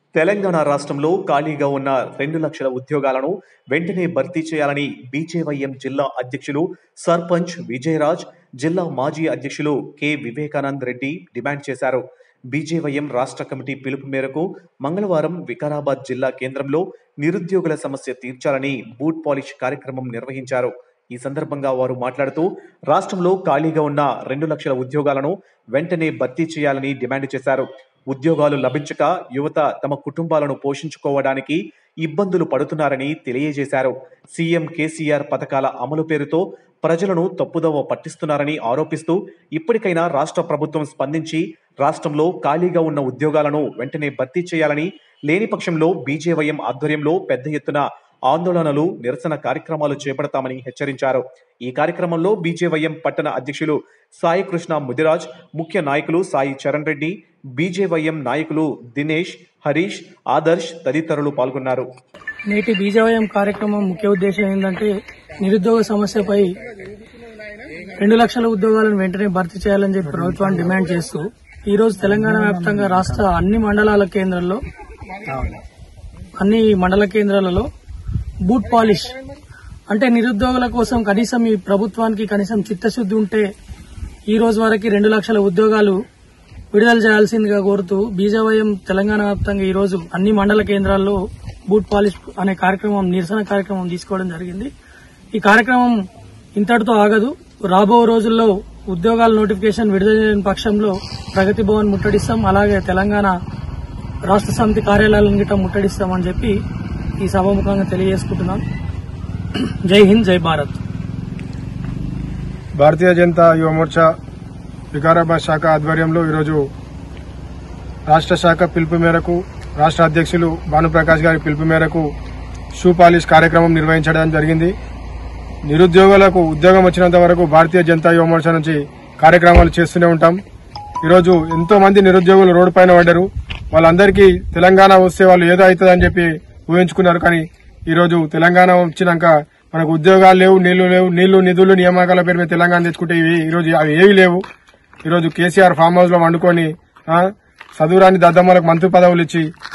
తెలంగాణ రాష్ట్రంలో ఖాళీగా ఉన్న రెండు లక్షల ఉద్యోగాలను వెంటనే భర్తీ చేయాలని బీజేవైఎం జిల్లా అధ్యక్షులు సర్పంచ్ విజయరాజ్ జిల్లా మాజీ అధ్యక్షులు కె వివేకానంద్ రెడ్డి డిమాండ్ చేశారు బీజేవైఎం రాష్ట్ర కమిటీ పిలుపు మేరకు మంగళవారం వికారాబాద్ జిల్లా కేంద్రంలో నిరుద్యోగుల సమస్య తీర్చాలని బూట్ పాలిష్ కార్యక్రమం నిర్వహించారు ఈ సందర్భంగా వారు మాట్లాడుతూ రాష్ట్రంలో ఖాళీగా ఉన్న రెండు లక్షల ఉద్యోగాలను వెంటనే భర్తీ చేయాలని డిమాండ్ చేశారు ఉద్యోగాలు లభించక యువత తమ కుటుంబాలను పోషించుకోవడానికి ఇబ్బందులు పడుతున్నారని తెలియజేశారు సీఎం కేసీఆర్ పథకాల అమలు పేరుతో ప్రజలను తప్పుదోవ పట్టిస్తున్నారని ఆరోపిస్తూ ఇప్పటికైనా రాష్ట్ర ప్రభుత్వం స్పందించి రాష్ట్రంలో ఖాళీగా ఉన్న ఉద్యోగాలను వెంటనే భర్తీ చేయాలని లేని పక్షంలో బీజేవైఎం ఆధ్వర్యంలో పెద్ద ఎత్తున ఆందోళనలు నిరసన కార్యక్రమాలు చేపడతామని హెచ్చరించారు ఈ కార్యక్రమంలో బీజేవైఎం పట్టణ అధ్యక్షులు సాయి కృష్ణ ముదిరాజ్ ముఖ్య నాయకులు సాయి చరణ్ రెడ్డి బీజేవైఎం నాయకులు దినేష్ హరీష్ ఆదర్శ్ తదితరులు పాల్గొన్నారు నేటి బీజేవైఎం కార్యక్రమం ముఖ్య ఉద్దేశం ఏంటంటే నిరుద్యోగ సమస్యపై రెండు లక్షల ఉద్యోగాలను వెంటనే భర్తీ చేయాలని చెప్పి ప్రభుత్వాన్ని డిమాండ్ చేస్తూ ఈ రోజు తెలంగాణ వ్యాప్తంగా రాష్ట్ర అన్ని మండలాల కేంద్రాల్లో అన్ని మండల కేంద్రాలలో బూట్ పాలిష్ అంటే నిరుద్యోగుల కోసం కనీసం ఈ ప్రభుత్వానికి కనీసం చిత్తశుద్ధి ఉంటే ఈ రోజు వరకు రెండు లక్షల ఉద్యోగాలు విడుదల చేయాల్సిందిగా కోరుతూ బీజేవైఎం తెలంగాణ వ్యాప్తంగా ఈ రోజు అన్ని మండల కేంద్రాల్లో బూట్ పాలిష్ అనే కార్యక్రమం నిరసన కార్యక్రమం తీసుకోవడం జరిగింది ఈ కార్యక్రమం ఇంతటితో ఆగదు రాబో రోజుల్లో ఉద్యోగాల నోటిఫికేషన్ విడుదల చేయని పక్షంలో ప్రగతి భవన్ ముట్టడిస్తాం అలాగే తెలంగాణ రాష్ట్ర సమితి కార్యాలయాలను గిట్ట ముట్టడిస్తామని చెప్పి ఈ సభాముఖంగా తెలియజేసుకుంటున్నాం జై హింద్ జై భారత్ భారతీయ జనతా యువ మోర్చా వికారాబాద్ శాఖ ఆధ్వర్యంలో ఈరోజు రాష్ట్ర శాఖ పిలుపు మేరకు రాష్ట్ర అధ్యక్షులు భానుప్రకాష్ గారి పిలుపు మేరకు షూ పాలిష్ కార్యక్రమం నిర్వహించడం జరిగింది నిరుద్యోగులకు ఉద్యోగం వచ్చినంత వరకు భారతీయ జనతా యువ మోర్చా నుంచి కార్యక్రమాలు చేస్తూనే ఉంటాం ఈరోజు ఎంతో మంది నిరుద్యోగులు రోడ్డు పైన పడ్డారు వాళ్ళందరికీ తెలంగాణ వస్తే వాళ్ళు ఏదో అవుతుందని చెప్పి ఊహించుకున్నారు కానీ ఈరోజు తెలంగాణ వచ్చినాక మనకు ఉద్యోగాలు లేవు నీళ్లు లేవు నీళ్లు నిధులు నియామకాల పేరు మీద తెలంగాణ తెచ్చుకుంటే ఇవి ఈరోజు అవి ఏవి లేవు ఈరోజు కేసీఆర్ ఫామ్ హౌస్ లో వండుకొని ఆ, చదువురాని దద్దమ్మలకు మంత్రి పదవులు ఇచ్చి